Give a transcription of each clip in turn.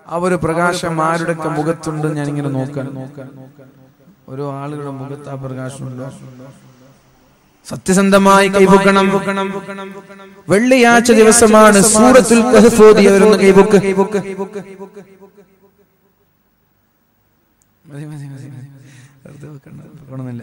ആ ഒരു പ്രകാശം ആരുടെയൊക്കെ മുഖത്തുണ്ട് ഞാൻ ഇങ്ങനെ നോക്കാൻ ഓരോ ആളുകളുടെ മുഖത്ത് ആ പ്രകാശമുണ്ട് സത്യസന്ധമായി കൈപൊക്കണം വെള്ളിയാഴ്ച ദിവസമാണ് സൂറത്തുൽ കഹ്ഫ് ഓതിയവരൊന്ന് കൈപൊക്ക് മതി, മതി, മതി, മതി. വെറുതെ വെക്കണ്ട, വെക്കണമെന്നില്ല.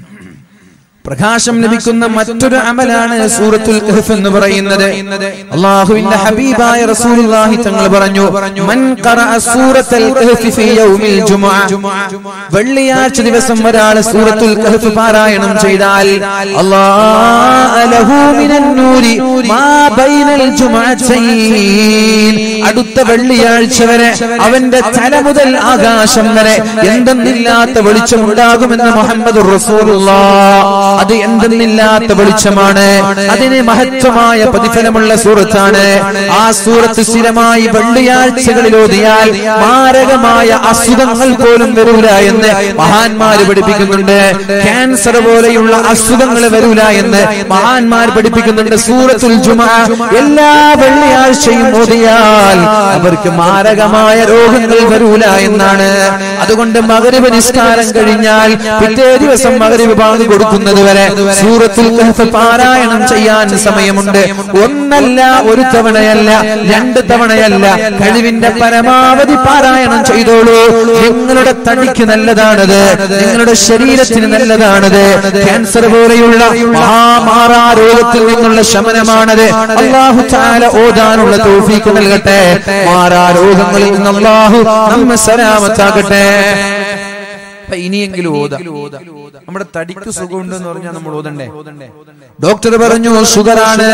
പ്രകാശം ലഭിക്കുന്ന മറ്റൊരു അമലാണ് സൂറത്തുൽ കഹ്ഫ് എന്ന് പറയുന്നത് അള്ളാഹുവിന്റെ ഹബീബായ റസൂലുള്ളാഹി തങ്ങൾ പറഞ്ഞു മൻ ഖറഅ സൂറത്തുൽ കഹ്ഫ് ഫീ യൗമിൽ ജുമുഅ വെള്ളിയാഴ്ച ദിവസം ഒരാൾ സൂറത്തുൽ കഹ്ഫ് പാരായണം ചെയ്താൽ അല്ലാഹു ലഹു മിനൻ നൂരി മാ ബൈനൽ ജുമുഅത്തൈൻ അടുത്ത വെള്ളിയാഴ്ച വരെ അവന്റെ തല മുതൽ ആകാശം വരെ എന്തെന്നില്ലാത്ത വെളിച്ചമുണ്ടാകുമെന്ന് മുഹമ്മദ് റസൂലുള്ളാഹ് അത് എന്തെന്നില്ലാത്ത വെളിച്ചമാണ് അതിന് മഹത്വമായ പ്രതിഫലമുള്ള സൂറത്താണ് ആ സൂറത്ത് സ്ഥിരമായി വെള്ളിയാഴ്ചകളിൽ ഓതിയാൽ മാരകമായ അസുഖങ്ങൾ പോലും വരൂല എന്ന് മഹാന്മാര് പഠിപ്പിക്കുന്നുണ്ട് ക്യാൻസർ പോലെയുള്ള അസുഖങ്ങൾ വരൂല എന്ന് മഹാന്മാർ പഠിപ്പിക്കുന്നുണ്ട് സൂറത്തുൽ ജുമ എല്ലാ വെള്ളിയാഴ്ചയും ഓതിയാൽ അവർക്ക് മാരകമായ രോഗങ്ങൾ വരൂല എന്നാണ് അതുകൊണ്ട് മകരവ് നിസ്കാരം കഴിഞ്ഞാൽ പിറ്റേ ദിവസം മകരവ് ബാങ്ക് കൊടുക്കുന്നത് വരെ സൂറത്തുൽ കഹ്ഫ് പാരായണം ചെയ്യാൻ സമയമുണ്ട് ഒന്നല്ല ഒരു തവണയല്ല രണ്ട് തവണയല്ല കഴിവിന്റെ പരമാവധി പാരായണം ചെയ്തോളൂ നിങ്ങളുടെ തടിക്ക് നല്ലതാണത് നിങ്ങളുടെ ശരീരത്തിന് നല്ലതാണത് ക്യാൻസർ പോലെയുള്ള മഹാമാറാ രോഗത്തിൽ നിന്നുള്ള ശമനമാണത് അള്ളാഹു ചാല ഓതാനുള്ള തോഫീക്ക് നൽകട്ടെ മാറാ രോഗങ്ങളിൽ നിന്ന് അള്ളാഹു നമ്മെ സലാമത്താകട്ടെ അപ്പൊ ഇനിയെങ്കിലും ഓതാ നമ്മുടെ തടിക്ക് സുഖമുണ്ടെന്ന് പറഞ്ഞാൽ നമ്മൾ ഓതണ്ടേ ഡോക്ടർ പറഞ്ഞു ഷുഗറാണ്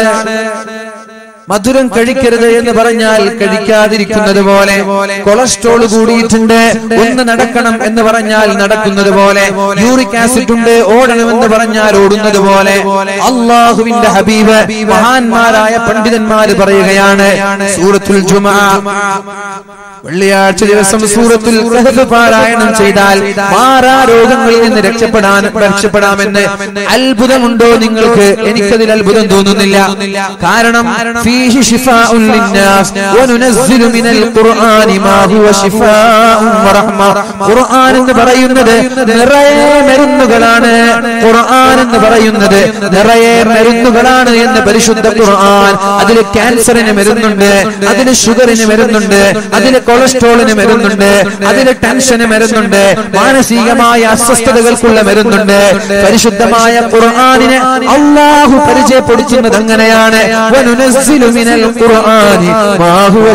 മധുരം കഴിക്കരുത് എന്ന് പറഞ്ഞാൽ കഴിക്കാതിരിക്കുന്നത് പോലെ കൊളസ്ട്രോൾ കൂടിയിട്ടുണ്ട് ഒന്ന് നടക്കണം എന്ന് പറഞ്ഞാൽ നടക്കുന്നത് പോലെ യൂറിക് ആസിഡ് ഉണ്ട് ഓടണമെന്ന് പറഞ്ഞാൽ ഓടുന്നത് പോലെ അള്ളാഹുവിന്റെ ഹബീബ് മഹാന്മാരായ പണ്ഡിതന്മാര് പറയുകയാണ് സൂറത്തുൽ ജുമാ വെള്ളിയാഴ്ച ദിവസം സൂറത്തുൽ കഹ്ഫ് പാരായണം ചെയ്താൽ മാറാ രോഗങ്ങളിൽ നിന്ന് രക്ഷപ്പെടാൻ രക്ഷപ്പെടാമെന്ന് അത്ഭുതമുണ്ടോ നിങ്ങൾക്ക് എനിക്കതിൽ അത്ഭുതം തോന്നുന്നില്ല കാരണം ഫീഹി ശിഫാഉൻ ലിന്നാസ് വനുനസ്സിലു മിനൽ ഖുർആനി മാ ഹുവ ശിഫാഉൻ വറഹ്മ ഖുർആൻ എന്ന് പറയുന്നത് നിറയെ മരുന്നുകളാണ് ഖുർആൻ എന്ന് പറയുന്നത് നിറയെ മരുന്നുകളാണ് എന്ന് പരിശുദ്ധ ഖുർആൻ അതിൽ ക്യാൻസറിന് മരുന്നുണ്ട് അതിൽ ഷുഗറിന് മരുന്നുണ്ട് അതിൽ കൊളസ്ട്രോളിന് മരുന്നുണ്ട് അതിൽ ടെൻഷന് മരുന്നുണ്ട് മാനസികമായ അസ്വസ്ഥതകൾക്കുള്ള മരുന്നുണ്ട് പരിശുദ്ധമായ ഖുർആനിനെ അള്ളാഹു പരിചയപ്പെടുത്തുന്നത് അങ്ങനെയാണ് വനുനസ്സിലു മിനൽ ഖുർആനി മാ ഹുവ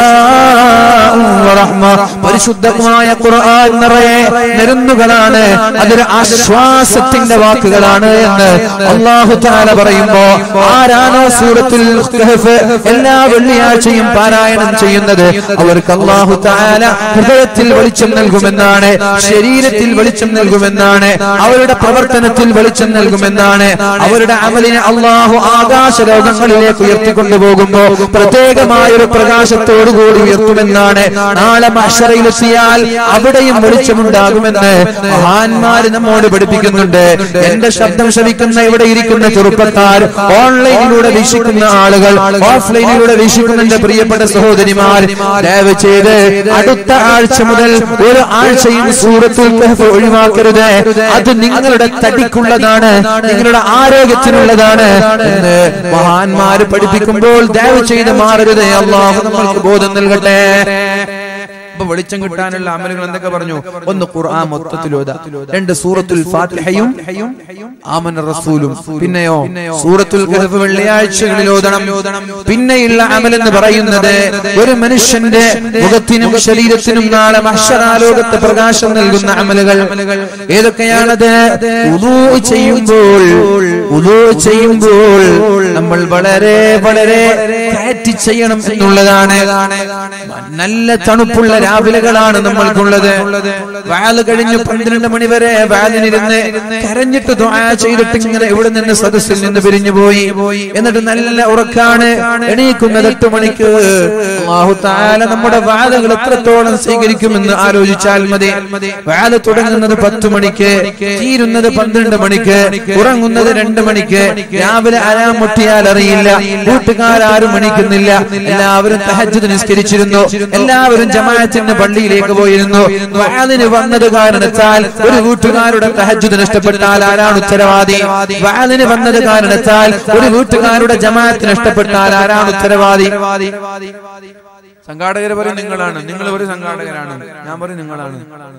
ശിഫാഉൻ വറഹ്മ പരിശുദ്ധമായ ഖുർആൻ നിറയെ മരുന്നുകളാണ് അതൊരു ആശ്വാസത്തിന്റെ വാക്കുകളാണ് എന്ന് അള്ളാഹു താല പറയുമ്പോ ആരാണോ സൂറത്തുൽ കഹ്ഫ് എല്ലാ വെള്ളിയാഴ്ചയും പാരായണം ചെയ്യുന്നത് അവർക്ക് അള്ളാഹു താല ഹൃദയത്തിൽ വെളിച്ചം നൽകുമെന്നാണ് ശരീരത്തിൽ വെളിച്ചം നൽകുമെന്നാണ് അവരുടെ പ്രവർത്തനത്തിൽ വെളിച്ചം നൽകുമെന്നാണ് അവരുടെ അമലിനെ അള്ളാഹു ആകാശ ലോകങ്ങളിലേക്ക് ഉയർത്തിക്കൊണ്ടുപോകുമ്പോ പ്രത്യേകമായ ഒരു പ്രകാശത്തോടുകൂടി ഉയർത്തുമെന്നാണ് നാളെ മഷറയിലെത്തിയാൽ അവിടെയും വെളിച്ചമുണ്ടാകുമെന്ന് മഹാന്മാര് നമ്മോട് പഠിപ്പിക്കുന്നുണ്ട് എന്റെ ശബ്ദം ശ്രവിക്കുന്ന ഇവിടെ ഇരിക്കുന്ന ചെറുപ്പക്കാർ ഓൺലൈനിലൂടെ വീക്ഷിക്കുന്ന ആളുകൾ ഓഫ്ലൈനിലൂടെ വീക്ഷിക്കുന്ന എന്റെ പ്രിയപ്പെട്ട സഹോദരിമാർ ദയവ് ചെയ്ത് അടുത്ത ആഴ്ച മുതൽ ഒരു ആഴ്ചയും സൂറത്തുൽ കഹ്ഫ് ഒഴിവാക്കരുത് അത് നിങ്ങളുടെ തടിക്കുള്ളതാണ് നിങ്ങളുടെ ആരോഗ്യത്തിനുള്ളതാണ് എന്ന് മഹാന്മാര് പഠിപ്പിക്കുമ്പോൾ ദയവ് ചെയ്ത് മാറരുത് അള്ളാഹു നമ്മൾക്ക് ബോധം നൽകട്ടെ അപ്പൊ വെളിച്ചം കിട്ടാനുള്ള അമലുകൾ എന്തൊക്കെ പറഞ്ഞു ഒന്ന് ഖുർആൻ മൊത്തത്തിൽ ഓതാ രണ്ട് സൂറത്തുൽ ഫാത്തിഹയും ആമന റസൂലും പിന്നെയോ സൂറത്തുൽ കഹഫ് വെള്ളിയാഴ്ചകളിൽ ഓതണം പിന്നെയുള്ള അമൽ എന്ന് പറയുന്നത് ഒരു മനുഷ്യന്റെ മുഖത്തിനും ശരീരത്തിനും നാളെ മഹ്ശറാലോകത്ത് പ്രകാശം നൽകുന്ന അമലുകൾ ഏതൊക്കെയാണത് ഉദൂ ചെയ്യുമ്പോൾ ഉദൂ ചെയ്യുമ്പോൾ നമ്മൾ വളരെ വളരെ കാറ്റി ചെയ്യണം എന്നുള്ളതാണ് നല്ല തണുപ്പുള്ള രാവിലെകളാണ് നമ്മൾക്കുള്ളത് വാല് കഴിഞ്ഞ് പന്ത്രണ്ട് മണി വരെ വാലിനിരുന്ന് കരഞ്ഞിട്ട് ദുആ ചെയ്തിട്ട് ഇങ്ങനെ ഇവിടെ നിന്ന് സദസ്സിൽ നിന്ന് പിരിഞ്ഞു പോയി എന്നിട്ട് നല്ല ഉറക്കാണ് എണീക്കുന്നത് എട്ട് മണിക്ക് അല്ലാഹു തആല നമ്മുടെ വാലുകൾ എത്രത്തോളം സ്വീകരിക്കുമെന്ന് ആലോചിച്ചാൽ മതി വാല് തുടങ്ങുന്നത് പത്ത് മണിക്ക് തീരുന്നത് പന്ത്രണ്ട് മണിക്ക് ഉറങ്ങുന്നത് രണ്ട് മണിക്ക് രാവിലെ അലാം മുട്ടിയാൽ അറിയില്ല കൂട്ടുകാരും മണിക്കുന്നില്ല എല്ലാവരും തഹജ്ജുദ് നിസ്കരിച്ചിരുന്നു എല്ലാവരും ജമാഅത്തിന്റെ പള്ളിയിലേക്ക് പോയിരുന്നു വാലിന് വന്നത് കാരണത്താൽ ഒരു വീട്ടുകാരുടെ തഹജ്ജുദ് നഷ്ടപ്പെട്ടാൽ ആരാണ് ഉത്തരവാദി വാലിന് വന്നത് കാരണത്താൽ ഒരു വീട്ടുകാരുടെ ജമാഅത്ത് നഷ്ടപ്പെട്ടാൽ ആരാണ് ഉത്തരവാദി സംഘാടകർ പറയും നിങ്ങളാണ് നിങ്ങൾ ഒരു സംഘാടകരാണ് ഞാൻ പറയും നിങ്ങളാണ്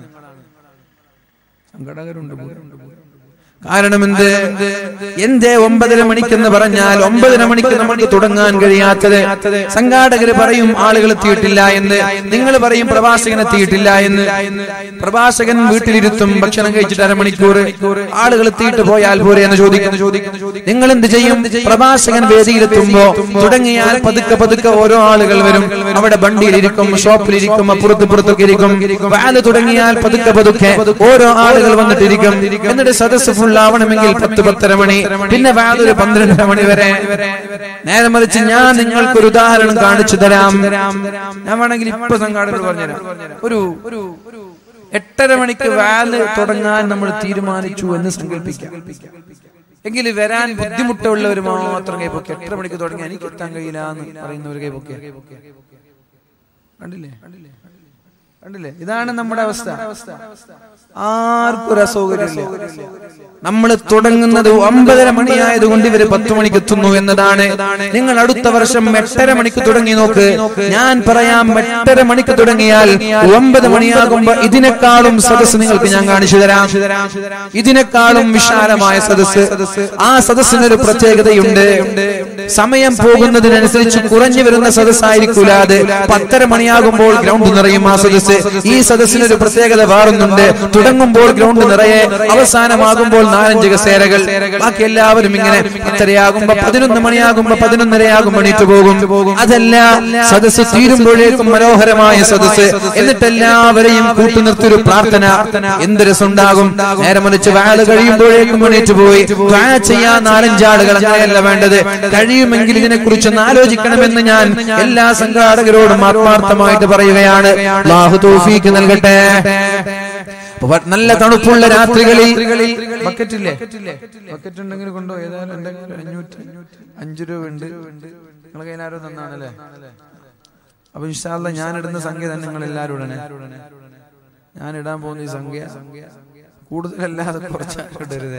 സംഘാടകരുണ്ട് കാരണം എന്ത് എന്തേ ഒമ്പതര മണിക്കെന്ന് പറഞ്ഞാൽ ഒമ്പതര മണിക്ക് നമുക്ക് തുടങ്ങാൻ കഴിയാത്തത് സംഘാടകര് പറയും ആളുകൾ എത്തിയിട്ടില്ല എന്ന് നിങ്ങൾ പറയും പ്രഭാഷകൻ എത്തിയിട്ടില്ല എന്ന് പ്രഭാഷകൻ വീട്ടിലിരുത്തും ഭക്ഷണം കഴിച്ചിട്ട് അരമണിക്കൂർ ആളുകൾ എത്തിയിട്ട് പോയാൽ പോരെ എന്ന് ചോദിക്കുന്നു നിങ്ങൾ എന്ത് ചെയ്യും പ്രഭാഷകൻ വേദിയിലെത്തുമ്പോ തുടങ്ങിയാൽ പതുക്കെ പതുക്കെ ഓരോ ആളുകൾ വരും അവിടെ വണ്ടിയിലിരിക്കും ഷോപ്പിലിരിക്കും അപ്പുറത്ത് പുറത്തൊക്കെ ഇരിക്കും വാല് തുടങ്ങിയാൽ പതുക്കെ പതുക്കെ ഓരോ ആളുകൾ വന്നിട്ടിരിക്കും എന്നിട്ട് സദസ്സ് ഫുൾ ആവണമെങ്കിൽ പത്ത് പത്തര മണി പിന്നെ വാലൊരു പന്ത്രണ്ടര മണി വരെ നേരെ മറിച്ച് ഞാൻ നിങ്ങൾക്ക് ഒരു ഉദാഹരണം കാണിച്ചു തരാം ഞാൻ വേണമെങ്കിൽ ഇപ്പൊ സംഘാടകർ പറഞ്ഞുതരാം ഒരു ഒരു എട്ടര മണിക്ക് വാല് തുടങ്ങാൻ നമ്മൾ തീരുമാനിച്ചു എന്ന് സങ്കല്പിക്കാം എങ്കിൽ വരാൻ ബുദ്ധിമുട്ടുള്ളവർ മാത്രം കൈപ്പൊക്കെ എട്ടര മണിക്ക് തുടങ്ങി എനിക്ക് എത്താൻ കഴിയില്ല എന്ന് പറയുന്നവർ കൈപ്പൊക്കെ കണ്ടില്ലേ കണ്ടില്ലേ ഇതാണ് നമ്മുടെ അവസ്ഥ ആർക്കും ഒരു അസൗകര്യമില്ല നമ്മൾ തുടങ്ങുന്നത് ഒമ്പതര മണിയായതുകൊണ്ട് ഇവര് പത്ത് മണിക്ക് എത്തുന്നു എന്നതാണ് നിങ്ങൾ അടുത്ത വർഷം എട്ടര മണിക്ക് തുടങ്ങി നോക്ക് ഞാൻ പറയാം എട്ടര മണിക്ക് തുടങ്ങിയാൽ ഒമ്പത് മണിയാകുമ്പോ ഇതിനേക്കാളും സദസ്സ് നിങ്ങൾക്ക് ഞാൻ കാണിച്ചു തരാം ഇതിനേക്കാളും വിശാലമായ സദസ്സ് ആ സദസ്സിനൊരു പ്രത്യേകതയുണ്ട് സമയം പോകുന്നതിനനുസരിച്ച് കുറഞ്ഞു വരുന്ന സദസ്സായിരിക്കൂല അത് പത്തര മണിയാകുമ്പോൾ ഗ്രൗണ്ട് നിറയും ആ സദസ്സ് ഈ സദസ്സിനൊരു പ്രത്യേകത വേറുന്നുണ്ട് തുടങ്ങുമ്പോൾ ഗ്രൗണ്ട് നിറയെ അവസാനമാകുമ്പോൾ നാലഞ്ച് കസേരകൾ ബാക്കി എല്ലാവരും ഇങ്ങനെ പത്തരയാകുമ്പോ പതിനൊന്ന് മണിയാകുമ്പോ പതിനൊന്നരയാകും എണീറ്റ് പോകും അതല്ല സദസ്സ് തീരുമ്പോഴേക്കും മനോഹരമായ സദസ്സ് എന്നിട്ട് എല്ലാവരെയും കൂട്ടുനിർത്തിയൊരു പ്രാർത്ഥന എന്ത് രസമുണ്ടാകും നേരെ മറിച്ച് വാള് കഴിയുമ്പോഴേക്കും എണീറ്റ് പോയി ദ്വാ ചെയ്യാൻ നാലഞ്ചാളുകൾ അങ്ങനെയല്ല വേണ്ടത് കഴിയുമെങ്കിൽ ഇതിനെ കുറിച്ചൊന്ന് ആലോചിക്കണമെന്ന് ഞാൻ എല്ലാ സംഘാടകരോടും ആത്മാർത്ഥമായിട്ട് പറയുകയാണ് അല്ലാഹു തൗഫീക്ക് നൽകട്ടെ അപ്പൊ നല്ല തണുപ്പുള്ള രാത്രികളിൽ ബക്കറ്റ് ഇല്ലേ ബക്കറ്റ് ഉണ്ടെങ്കിൽ കൊണ്ടോ ഏതായാലും എന്റെ കയ്യിൽ അഞ്ഞൂറ്റി അഞ്ചു രൂപ ഉണ്ട് നിങ്ങളെ കയ്യിൽ ആരോ തന്നാണല്ലേ അപ്പൊ ഇൻഷാല്ല ഞാൻ ഇടുന്ന സംഖ്യ തന്നെ നിങ്ങൾ എല്ലാവരും ഇടണേ ഞാൻ ഇടാൻ പോകുന്ന ഈ സംഖ്യ കൂടുതലല്ലാതെ കുറച്ചിടരുത്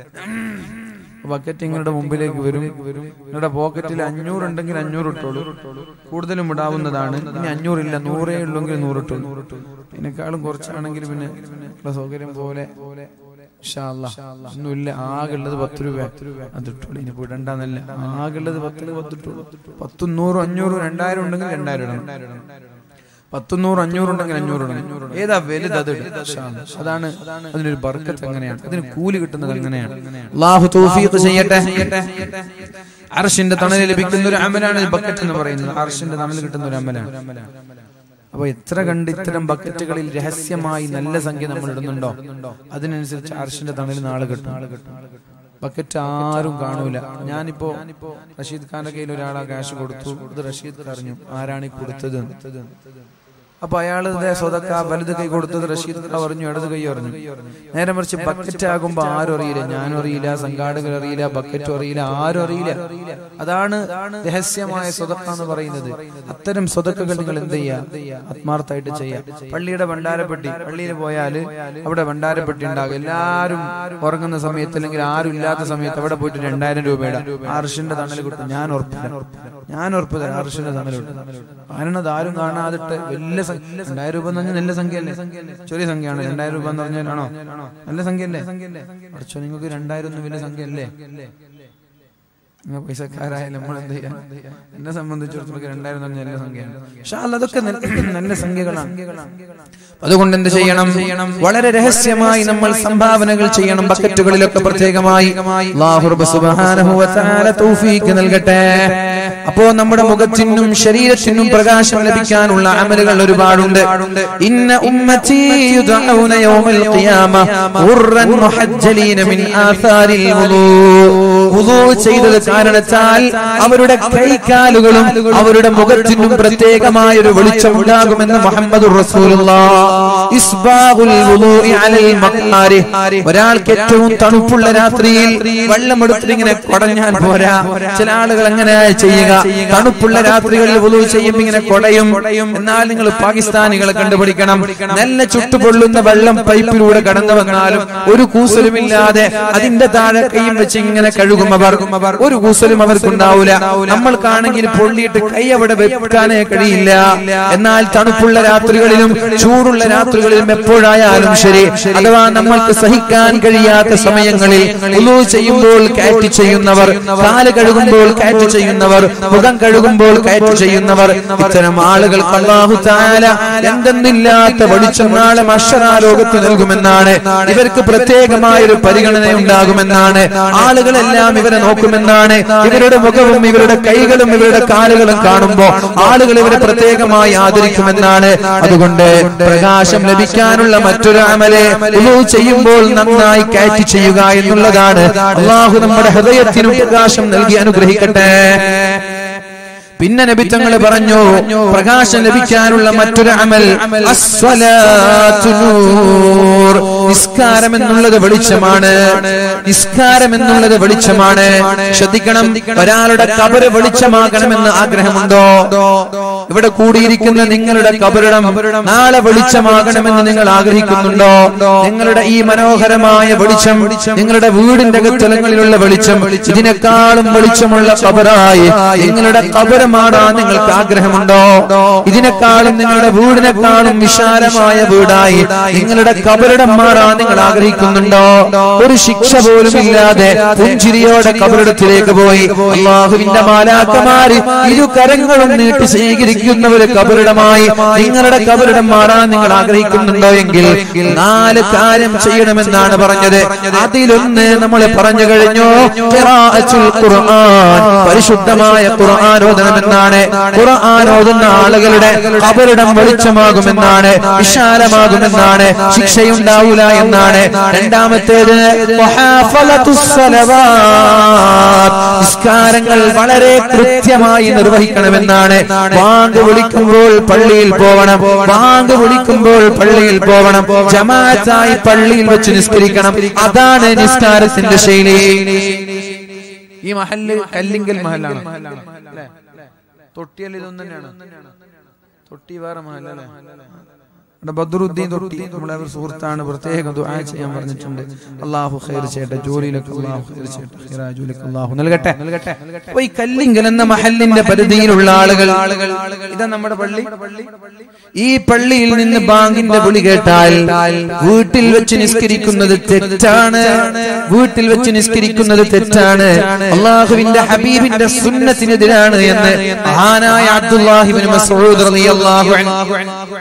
ബക്കറ്റ് നിങ്ങളുടെ മുമ്പിലേക്ക് വരും നിങ്ങളുടെ പോക്കറ്റിൽ അഞ്ഞൂറ് ഉണ്ടെങ്കിൽ അഞ്ഞൂറ് ഇട്ടോളൂ കൂടുതലും ഇടാവുന്നതാണ് ഇനി അഞ്ഞൂറില്ല നൂറേ ഉള്ളെങ്കിൽ നൂറിട്ടോളൂ ഇതിനേക്കാളും കുറച്ചാണെങ്കിൽ പിന്നെ ഉള്ള സൗകര്യം പോലെ ഇൻഷാ അല്ലാ. ഒന്നുമില്ല ആകെയുള്ളത് പത്ത് രൂപ അത് ഇട്ടോളൂ ഇനി വിടണ്ടെന്നല്ല ആകെയുള്ളത് പത്തിൽ പത്ത് ഇട്ടോളൂ പത്തും നൂറും അഞ്ഞൂറും രണ്ടായിരം ഉണ്ടെങ്കിൽ രണ്ടായിരം ഇടണം പത്തുനൂറ് അഞ്ഞൂറ് ഉണ്ടെങ്കിൽ അഞ്ഞൂറ് ഇടണം ഏതാ വലുത് അത് ഇടും. ഇൻഷാ അല്ലാ. അതാണ് അതിനൊരു ബർക്കത്ത് അങ്ങനെയാണ് അതിന് കൂലി കിട്ടുന്നത് അങ്ങനെയാണ് അള്ളാഹു തൗഫീഖ് ചെയ്യട്ടെ അർഷിന്റെ തണല് ലഭിക്കുന്ന ഒരു അമലാണ് ഈ ബക്കറ്റ് എന്ന് പറയുന്നത് അർഷിന്റെ തണല് കിട്ടുന്ന ഒരു അമലാണ് അപ്പൊ എത്ര കണ്ട് ഇത്തരം ബക്കറ്റുകളിൽ രഹസ്യമായി നല്ല സംഖ്യ നമ്മൾ ഇടുന്നുണ്ടോ അതിനനുസരിച്ച് അർഷിന്റെ തണല് നാളെ കിട്ടും ബക്കറ്റ് ആരും കാണൂല ഞാനിപ്പോ റഷീദ് ഖാന്റെ കയ്യിൽ ഒരാളാ ക്യാഷ് കൊടുത്തു ഇത് റഷീദ് അറിഞ്ഞു ആരാണ് ഈ കൊടുത്തത് അപ്പൊ അയാൾ സ്വതക്ക വലുത് കൈ കൊടുത്തത് റഷീദ് ഖാ പറഞ്ഞു ഇടത് കൈ പറഞ്ഞു നേരെ മറിച്ച് ബക്കറ്റ് ആകുമ്പോ ആരും അറിയില്ല ഞാനും അറിയില്ല സംഘാടകർ അറിയില്ല ബക്കറ്റും അറിയില്ല ആരും അറിയില്ല അതാണ് രഹസ്യമായ സ്വതക്ക എന്ന് പറയുന്നത് അത്തരം സ്വതക്കകൾ നിങ്ങൾ എന്ത് ചെയ്യുക ആത്മാർത്ഥമായിട്ട് ചെയ്യാം പള്ളിയുടെ ഭണ്ഡാരപ്പെട്ടി പള്ളിയിൽ പോയാൽ അവിടെ ഭണ്ഡാരപ്പെട്ടി ഉണ്ടാകും എല്ലാരും ഉറങ്ങുന്ന സമയത്ത് അല്ലെങ്കിൽ ആരും ഇല്ലാത്ത സമയത്ത് അവിടെ പോയിട്ട് രണ്ടായിരം രൂപയുടെ ആർഷിന്റെ തണൽ കിട്ടും ഞാൻ ഉറപ്പില്ല ഞാൻ ഉറപ്പ് തരാം ആർഷിന്റെ തണൽ കിട്ടും കാരണം അത് ആരും കാണാതിട്ട് വലിയ സംഖ്യ രണ്ടായിരം രൂപ എന്ന് പറഞ്ഞാൽ നല്ല സംഖ്യ അല്ലേ ചെറിയ സംഖ്യയാണ് രണ്ടായിരം രൂപ എന്ന് പറഞ്ഞാൽ ആണോ നല്ല സംഖ്യ അല്ലേ കുറച്ചോ നിങ്ങൾക്ക് രണ്ടായിരം ഒന്നും വലിയ സംഖ്യ അല്ലേ നിങ്ങൾ പൈസക്കാരായ നമ്മൾ എന്ത് ചെയ്യാം എന്നെ സംബന്ധിച്ചിടത്തോളം രണ്ടായിരം എന്ന് പറഞ്ഞാൽ നല്ല സംഖ്യയാണ് പക്ഷെ അതൊക്കെ നല്ല- നല്ല സംഖ്യകളാണ് അതുകൊണ്ട് എന്ത് ചെയ്യണം വളരെ രഹസ്യമായി നമ്മൾ സംഭാവനകൾ ചെയ്യണം ബക്കറ്റുകളിലൊക്കെ പ്രത്യേകമായി അല്ലാഹു റബ്ബ് സുബ്ഹാനഹു വ തആല തൗഫീഖ് നൽകട്ടെ അപ്പോ നമ്മുടെ മുഖത്തിനും ശരീരത്തിനും പ്രകാശം ലഭിക്കാനുള്ള അമലുകൾ ഒരുപാടുണ്ട് ഇന്ന ഉമ്മത്തി യുദഊന യൗമൽ ഖിയാമ ഖുർറൻ മുഹജ്ജലീന മിൻ ആസാരിൽ വുളൂ വുളൂ ചെയ്തത് കാരണത്താൽ അവരുടെ കൈകാലുകളും അവരുടെ മുഖത്തിനും പ്രത്യേകമായ ഒരു വെളിച്ചം ഉണ്ടാകുമെന്ന് മുഹമ്മദ് ഒരാൾക്ക് ഏറ്റവും തണുപ്പുള്ള രാത്രിയിൽ വെള്ളമെടുത്തിട്ട് ഇങ്ങനെ കൊടഞ്ഞാൽ പോരാ ചില ആളുകൾ അങ്ങനെ ചെയ്യുക തണുപ്പുള്ള രാത്രികളിൽ വുളു ചെയ്യും ഇങ്ങനെ കൊടയും എന്നാൽ നിങ്ങൾ പാകിസ്ഥാനികളെ കണ്ടുപിടിക്കണം നല്ല ചുട്ടുപൊള്ളുന്ന വെള്ളം പൈപ്പിലൂടെ കടന്നു വന്നാലും ഒരു കൂസലുമില്ലാതെ അതിന്റെ താഴെ കൈയും വെച്ച് ഇങ്ങനെ കഴുകും അവർ ഒരു കൂസലും അവർക്കുണ്ടാവൂല നമ്മൾക്കാണെങ്കിൽ പൊള്ളിയിട്ട് കൈ അവിടെ വെക്കാനേ കഴിയില്ല എന്നാൽ തണുപ്പുള്ള രാത്രികളിലും ചൂടുള്ള രാത്രികളിലും എപ്പോഴായാലും ശരി അഥവാ നമ്മൾക്ക് സഹിക്കാൻ കഴിയാത്ത സമയങ്ങളിൽ ഉളു ചെയ്യുമ്പോൾ കയറ്റി ചെയ്യുന്നവർ കാല് കഴുകുമ്പോൾ കയറ്റി ചെയ്യുന്നവർ മുഖം കഴുകുമ്പോൾ കയറ്റി ചെയ്യുന്നവർ ഇത്തരം ആളുകൾ അല്ലാഹു തആല എന്തെന്നില്ലാത്ത വെളിച്ചം നാളെ അക്ഷരാലോകത്ത് നൽകുമെന്നാണ് ഇവർക്ക് പ്രത്യേകമായ ഒരു പരിഗണന ഉണ്ടാകുമെന്നാണ് ആളുകളെല്ലാം ഇവരെ നോക്കുമെന്നാണ് ഇവരുടെ മുഖവും ഇവരുടെ കൈകളും ഇവരുടെ കാലുകളും കാണുമ്പോ ആളുകൾ ഇവരെ പ്രത്യേകമായി ആദരിക്കുമെന്നാണ് അതുകൊണ്ട് പ്രകാശം ലഭിക്കാനുള്ള മറ്റൊരു അമലെ ഉളൂ ചെയ്യുമ്പോൾ നന്നായി കയറ്റി ചെയ്യുക എന്നുള്ളതാണ് അള്ളാഹു നമ്മുടെ ഹൃദയത്തിനും പ്രകാശം നൽകി അനുഗ്രഹിക്കട്ടെ പിന്നെ നബി തങ്ങൾ പറഞ്ഞു പ്രകാശം ലഭിക്കാനുള്ള മറ്റൊരു അമൽ അസ്വലാത്തു നൂർ നിസ്കാരം എന്നുള്ളത് വെളിച്ചമാണ് നിസ്കാരം എന്നുള്ളത് വെളിച്ചമാണ് ശ്രദ്ധിക്കണം ഒരാളുടെ കബറ് വെളിച്ചമാകണമെന്ന് ആഗ്രഹമുണ്ടോ ഇവിടെ കൂടിയിരിക്കുന്ന നിങ്ങളുടെ കബറിടം നാളെ വെളിച്ചമാകണമെന്ന് നിങ്ങൾ ആഗ്രഹിക്കുന്നുണ്ടോ നിങ്ങളുടെ ഈ മനോഹരമായ വെളിച്ചം നിങ്ങളുടെ വീടിന്റെ അകത്തലങ്ങളിലുള്ള വെളിച്ചം ഇതിനേക്കാളും വെളിച്ചമുള്ള കബറായി നിങ്ങളുടെ കബറ് മാറാൻ നിങ്ങൾക്ക് ആഗ്രഹമുണ്ടോ ഇതിനേക്കാളും നിങ്ങളുടെ വീടിനേക്കാളും വിശാലമായ വീടായി നിങ്ങളുടെ കബറിടം മാറാൻ നിങ്ങൾ ആഗ്രഹിക്കുന്നുണ്ടോ ഒരു ശിക്ഷ പോലും ഇല്ലാതെ പുഞ്ചിരിയോടെ കബറിടത്തിലേക്ക് പോയി അള്ളാഹുവിന്റെ മാലാക്കമാര് ഇരു കരങ്ങളും നീട്ടി സ്വീകരിക്കുന്ന ഒരു കബറിടമായി നിങ്ങളുടെ കബറിടം മാറാൻ നിങ്ങൾ ആഗ്രഹിക്കുന്നുണ്ടോ എങ്കിൽ നാല് കാര്യം ചെയ്യണമെന്നാണ് പറഞ്ഞത് അതിലൊന്ന് നമ്മൾ പറഞ്ഞു കഴിഞ്ഞു ഖിറാഅത്തുൽ ഖുർആൻ പരിശുദ്ധമായ ഖുർആൻ ഓതണമെന്നാണ് ഖുർആൻ ഓതുന്ന ആളുകളുടെ കബറിടം വെളിച്ചമാകുമെന്നാണ് വിശാലമാകുമെന്നാണ് ശിക്ഷയുണ്ടാവൂല എന്നാണ് രണ്ടാമത്തേത് വഹാഫലത്തുസ് സ്വലവാത്ത്. നിസ്കാരങ്ങൾ വളരെ കൃത്യമായി നിർവഹിക്കണമെന്നാണ് വാങ്ക് വിളിക്കുമ്പോൾ പള്ളിയിൽ പോവണം വാങ്ക് വിളിക്കുമ്പോൾ പള്ളിയിൽ പോവണം ജമാഅത്തായി പള്ളിയിൽ വെച്ച് നിസ്കരിക്കണം അതാണ് നിസ്കാരത്തിന്റെ ശൈലി ഈ മഹല്ല് കല്ലിങ്കൽ മഹലാണ് അല്ലേ? തൊട്ടിയല്ല ഇതൊന്നും തന്നെയാണ് തൊട്ടി വേറെ മഹലല്ലേ ഇവിടെ ബദ്രുദ്ദീൻ തൊട്ടി നമ്മുടെ ഒരു സുഹൃത്താണ് പ്രത്യേകം ദുആ ചെയ്യാൻ പറഞ്ഞിട്ടുണ്ട് അള്ളാഹു ഖൈർ ചെയ്യട്ടെ ജോലിയിലൊക്കെ അള്ളാഹു ഖൈർ ചെയ്യട്ടെ ഖൈറായ ജോലിക്ക് അള്ളാഹു നൽകട്ടെ അപ്പൊ ഈ കല്ലിങ്കൽ എന്ന മഹലിന്റെ പരിധിയിലുള്ള ആളുകൾ ഇതാ നമ്മുടെ പള്ളി ഈ പള്ളിയിൽ നിന്ന് ബാങ്കിന്റെ വിളി കേട്ടാൽ വീട്ടിൽ വെച്ച് നിസ്കരിക്കുന്നത് തെറ്റാണ് വീട്ടിൽ വെച്ച് നിസ്കരിക്കുന്നത് തെറ്റാണ് അള്ളാഹുവിന്റെ ഹബീബിന്റെ സുന്നത്തിനെതിരാണ് എന്ന് മഹാനായ അബ്ദുല്ലാഹിബിൻ മസ്ഊദ് റളിയല്ലാഹു അൻഹു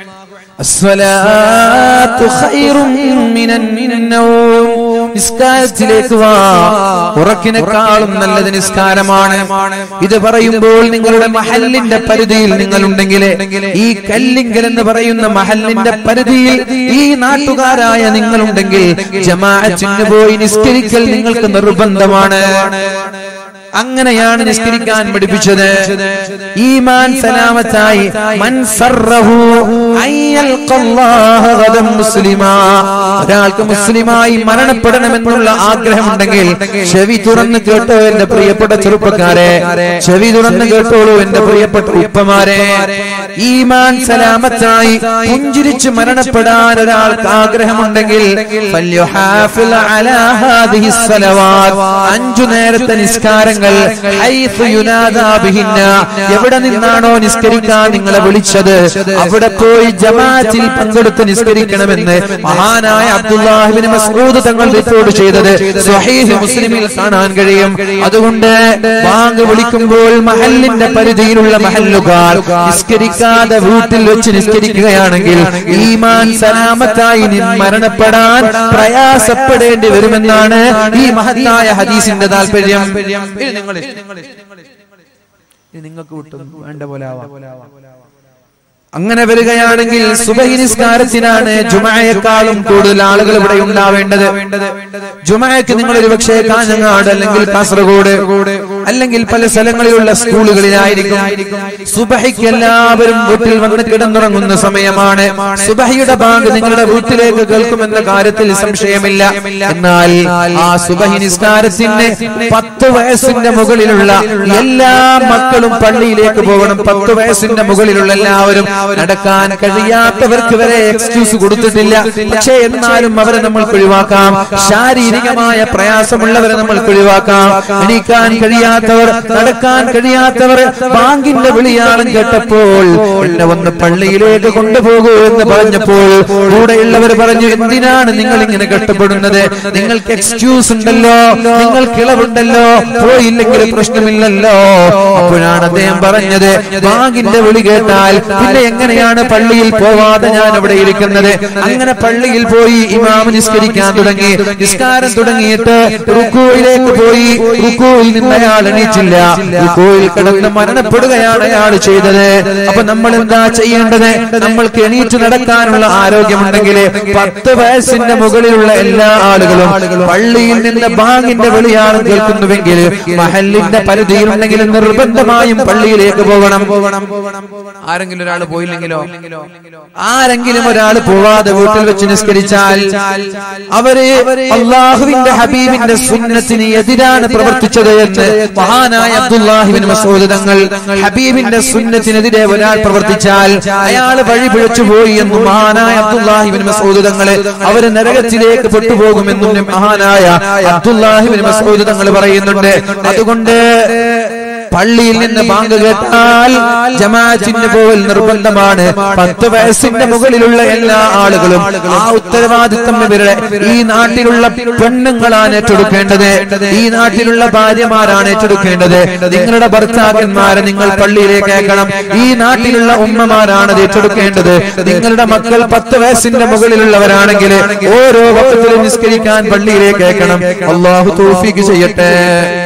അസ്സലാത്തു ഖൈറും മിനൻ നൗം നിസ്കാരത്തിലേക്ക് വാ ഉറക്കിനേക്കാളും നല്ലത് നിസ്കാരമാണ് ഇത് പറയുമ്പോൾ നിങ്ങളുടെ മഹല്ലിന്റെ പരിധിയിൽ നിങ്ങളുണ്ടെങ്കിൽ ഈ കല്ലിങ്കൽ എന്ന് പറയുന്ന മഹല്ലിന്റെ പരിധിയിൽ ഈ നാട്ടുകാരായ നിങ്ങളുണ്ടെങ്കിൽ ജമാഅത്തിന് പോയി നിസ്കരിക്കൽ നിങ്ങൾക്ക് നിർബന്ധമാണ് അങ്ങനെയാണ് നിസ്കരിക്കാൻ പഠിപ്പിച്ചത് ഈമാൻ സലാമത്തായി മൻ സർറഹു അയ്യൽഖല്ലാഹ ഗദം മുസ്ലിമാ ഒരാൾക്ക് മുസ്ലിമായി മരണപ്പെടണമെന്നുള്ള ആഗ്രഹമുണ്ടെങ്കിൽ ചെവി തുറന്ന് കേട്ടോ എന്റെ പ്രിയപ്പെട്ട ചെറുപ്പക്കാരെ ചെവി തുറന്ന് കേട്ടോളൂ എന്റെ പ്രിയപ്പെട്ട ഉപ്പമാരെ ഈമാൻ സലാമത്തായി പുഞ്ചിരിച്ച് മരണപ്പെടാൻ ഒരാൾക്ക് ആഗ്രഹമുണ്ടെങ്കിൽ ഫല്യുഹാഫിൽ അലാ ഹാദിഹി സ്വലവാത്ത് അഞ്ചു നേരത്തെ നിസ്കാരങ്ങൾ ഹൈഥു യുനാദാ ബിഹിന്ന എവിടെ നിന്നാണോ നിസ്കരിക്കാൻ നിങ്ങളെ വിളിച്ചത് അവിടെ പോയി ജമാഅത്തിൽ പങ്കെടുത്ത് നിസ്കരിക്കണമെന്ന് മഹാനായ അബ്ദുല്ലാഹിബിൻ മസ്ഊദ് തങ്ങൾ റിപ്പോർട്ട് ചെയ്തത് സ്വഹീഹ് മുസ്ലിമിൽ കാണാൻ കഴിയും അതുകൊണ്ട് ബാങ്ക് വിളിക്കുമ്പോൾ മഹല്ലിന്റെ പരിധിയിലുള്ള മഹല്ലുകാർ നിസ്കരിക്കാതെ വീട്ടിൽ വെച്ച് നിസ്കരിക്കുകയാണെങ്കിൽ ഈമാൻ സലാമത്തായി നി- മരണപ്പെടാൻ പ്രയാസപ്പെടേണ്ടി വരുമെന്നാണ് ഈ മഹത്തായ ഹദീസിന്റെ താല്പര്യം ഇത് നിങ്ങൾ ഇനി നിങ്ങൾക്ക് വിട്ടു വേണ്ട പോലെ ആവാം അങ്ങനെ വരികയാണെങ്കിൽ സുബഹി നിസ്കാരത്തിനാണ് ജുമയെക്കാളും കൂടുതൽ ആളുകൾ ഇവിടെ ഉണ്ടാവേണ്ടത് ജുമയ്ക്ക് നിങ്ങൾ ഒരു പക്ഷേ കാഞ്ഞങ്ങാട് അല്ലെങ്കിൽ കാസർഗോഡ് അല്ലെങ്കിൽ പല സ്ഥലങ്ങളിലുള്ള സ്കൂളുകളിലായിരിക്കും സുബഹിക്ക് എല്ലാവരും വീട്ടിൽ വന്ന് കിടന്നുറങ്ങുന്ന സമയമാണ് സുബഹിയുടെ ബാങ്ക് നിങ്ങളുടെ വീട്ടിലേക്ക് കേൾക്കുമെന്ന കാര്യത്തിൽ സംശയമില്ല എന്നാൽ ആ സുബഹി നിസ്കാരത്തിന് പത്ത് വയസ്സിന്റെ മുകളിലുള്ള എല്ലാ മക്കളും പള്ളിയിലേക്ക് പോകണം പത്ത് വയസ്സിന്റെ മുകളിലുള്ള എല്ലാവരും നടക്കാൻ കഴിയാത്തവർക്ക് വരെ എക്സ്ക്യൂസ് കൊടുത്തിട്ടില്ല പക്ഷേ എന്നാലും അവരെ നമ്മൾ ഒഴിവാക്കാം ശാരീരികമായ പ്രയാസമുള്ളവരെ നമ്മൾ ഒഴിവാക്കാം എണീക്കാൻ കഴിയാത്തവർ നടക്കാൻ കഴിയാത്തവർ ബാങ്കിന്റെ വിളിയാളം കേട്ടപ്പോൾ എന്നെ ഒന്ന് പള്ളിയിലേക്ക് കൊണ്ടുപോകൂ എന്ന് പറഞ്ഞപ്പോൾ കൂടെയുള്ളവർ പറഞ്ഞു എന്തിനാണ് നിങ്ങൾ ഇങ്ങനെ കഷ്ടപ്പെടുന്നത് നിങ്ങൾക്ക് എക്സ്ക്യൂസ് ഉണ്ടല്ലോ നിങ്ങൾക്ക് ഇളവുണ്ടല്ലോ പോയില്ലെങ്കിൽ പ്രശ്നമില്ലല്ലോ അപ്പോഴാണ് അദ്ദേഹം പറഞ്ഞത് ബാങ്കിന്റെ വിളി കേട്ടാൽ പിന്നെ എങ്ങനെയാണ് പള്ളിയിൽ പോവാതെ ഞാൻ അവിടെ ഇരിക്കുന്നത് അങ്ങനെ പള്ളിയിൽ പോയി ഇമാമ നിസ്കരിക്കാൻ തുടങ്ങി നിസ്കാരം തുടങ്ങിയിട്ട് റുക്കോയിലേക്ക് പോയി റുക്കോയിൽ നിന്ന് അയാൾ എണീച്ചില്ല റുക്കോയിൽ കിടന്ന് മരണപ്പെടുകയാണ് അയാൾ ചെയ്തത് അപ്പൊ നമ്മൾ എന്താ ചെയ്യേണ്ടത് നമ്മൾക്ക് എണീറ്റ് നടക്കാനുള്ള ആരോഗ്യമുണ്ടെങ്കിൽ പത്ത് വയസ്സിന്റെ മുകളിലുള്ള എല്ലാ ആളുകളും പള്ളിയിൽ നിന്ന് ബാങ്കിന്റെ വിളിയാണ് കേൾക്കുന്നുവെങ്കിൽ മഹലിന്റെ പരിധിയിലുണ്ടെങ്കിൽ നിർബന്ധമായും പള്ളിയിലേക്ക് പോകണം ആരെങ്കിലും ഒരാൾ പോയില്ലെങ്കിലോ ആരെങ്കിലും ഒരാൾ പോവാതെ വീട്ടിൽ വെച്ച് നിസ്കരിച്ചാൽ അവര് അള്ളാഹുവിന്റെ ഹബീബിന്റെ സുന്നത്തിന് എതിരാണ് പ്രവർത്തിച്ചത് എന്ന് മഹാനായ അബ്ദുല്ലാഹിബിൻ മസൂദ് തങ്ങൾ ഹബീബിന്റെ സുന്നത്തിനെതിരെ ഒരാൾ പ്രവർത്തിച്ചാൽ അയാൾ വഴി പിഴച്ചു പോയി എന്നും മഹാനായ അബ്ദുല്ലാഹിബിൻ മസൂദ് തങ്ങള് അവര് നരകത്തിലേക്ക് പെട്ടുപോകുമെന്നും മഹാനായ അബ്ദുല്ലാഹിബിൻ മസൂദ് തങ്ങൾ പറയുന്നുണ്ട് അതുകൊണ്ട് പള്ളിയിൽ നിന്ന് ബാങ്ക് കേട്ടാൽ ജമാഅത്തിന് പോകൽ നിർബന്ധമാണ് പത്ത് വയസ്സിന്റെ മുകളിലുള്ള എല്ലാ ആളുകളും ആ ഉത്തരവാദിത്തം ഇവരുടെ ഈ നാട്ടിലുള്ള പെണ്ണുങ്ങളാണ് ഏറ്റെടുക്കേണ്ടത് ഈ നാട്ടിലുള്ള ഭാര്യമാരാണ് ഏറ്റെടുക്കേണ്ടത് നിങ്ങളുടെ ഭർത്താക്കന്മാരെ നിങ്ങൾ പള്ളിയിലേക്ക് അയക്കണം ഈ നാട്ടിലുള്ള ഉമ്മമാരാണ് അത് ഏറ്റെടുക്കേണ്ടത് നിങ്ങളുടെ മക്കൾ പത്ത് വയസ്സിന്റെ മുകളിലുള്ളവരാണെങ്കിൽ ഓരോ വക്കത്തിലും നിസ്കരിക്കാൻ പള്ളിയിലേക്ക് അയക്കണം അള്ളാഹു തോഫിക്ക് ചെയ്യട്ടെ